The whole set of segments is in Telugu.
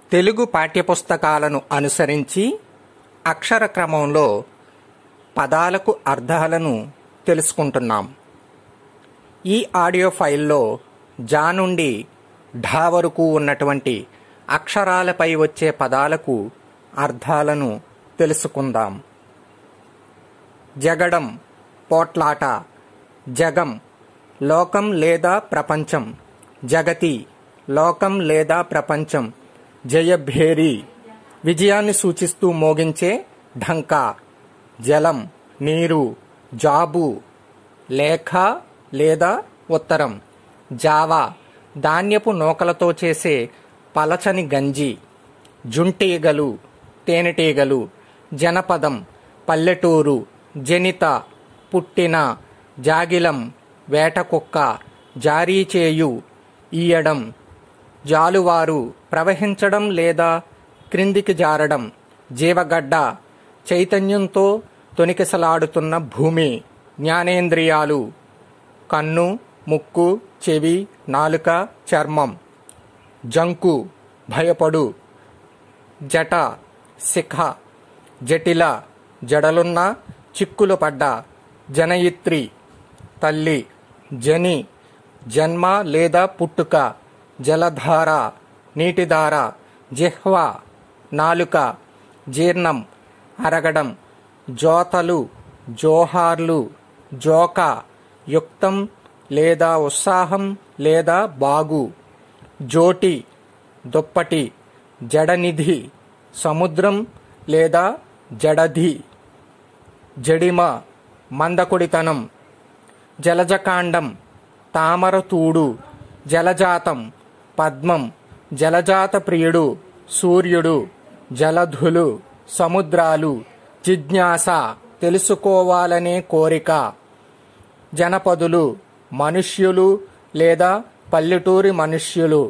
తెలుగు పాఠ్యపుస్తకాలను అనుసరించి అక్షర క్రమంలో పదాలకు అర్థాలను తెలుసుకుంటున్నాం ఈ ఆడియో ఫైల్లో జా నుండి ఢా వరకు ఉన్నటువంటి అక్షరాలపై వచ్చే పదాలకు అర్థాలను తెలుసుకుందాం జగడం పోట్లాట జగం లోకం లేదా ప్రపంచం జగతి లోకం లేదా ప్రపంచం జయభేరి విజయాన్ని సూచిస్తూ మోగించే ఢంకా జలం నీరు జాబు లేఖ లేదా ఉత్తరం జావా ధాన్యపు నూకలతో చేసే పలచని గంజి జుంటీగలు తేనెటీగలు జనపదం పల్లెటూరు జనిత పుట్టిన జాగిలం వేటకుక్క జారీ చేయు ఈయడం జాలువారు ప్రవహించడం లేదా క్రిందికి జారడం జీవగడ్డ చైతన్యంతో తొనికిసలాడుతున్న భూమి జ్ఞానేంద్రియాలు కన్ను ముక్కు చెవి నాలుక చర్మం జంకు భయపడు జట శిఖ జటిల జడలున్న చిక్కులు పడ్డ జనయిత్రి తల్లి జని జన్మ లేదా పుట్టుక జలధార నీటిధార జిహ్వ నాలుక జీర్ణం అరగడం జోతలు జోహార్లు జోక యుక్తం లేదా ఉత్సాహం లేదా బాగు జోటి దుప్పటి జడనిధి సముద్రం లేదా జడధి జడిమ మందకొడితనం జలజకాండం తామరతూడు జలజాతం పద్మం జలజాత ప్రియుడు సూర్యుడు జలధులు సముద్రాలు జిజ్ఞాస తెలుసుకోవాలనే కోరిక జనపదులు మనుష్యులు లేదా పల్లెటూరి మనుష్యులు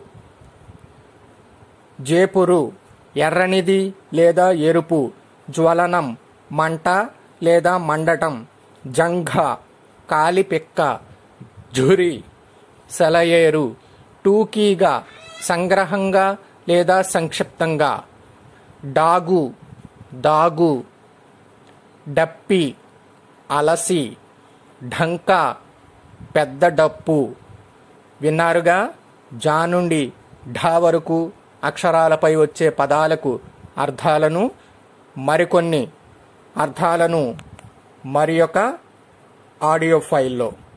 జేపురు ఎర్రనిది లేదా ఎరుపు జ్వలనం మంట లేదా మండటం జంఘ కాలిపెక్క ఝురి సెలయేరు టూకీగా సంగ్రహంగా లేదా సంక్షిప్తంగా డాగు దాగు డప్పి అలసి ఢంకా పెద్ద డప్పు విన్నారుగా జా నుండి ఢా వరకు అక్షరాలపై వచ్చే పదాలకు అర్థాలను మరికొన్ని అర్థాలను మరి యొక్క ఆడియో ఫైల్లో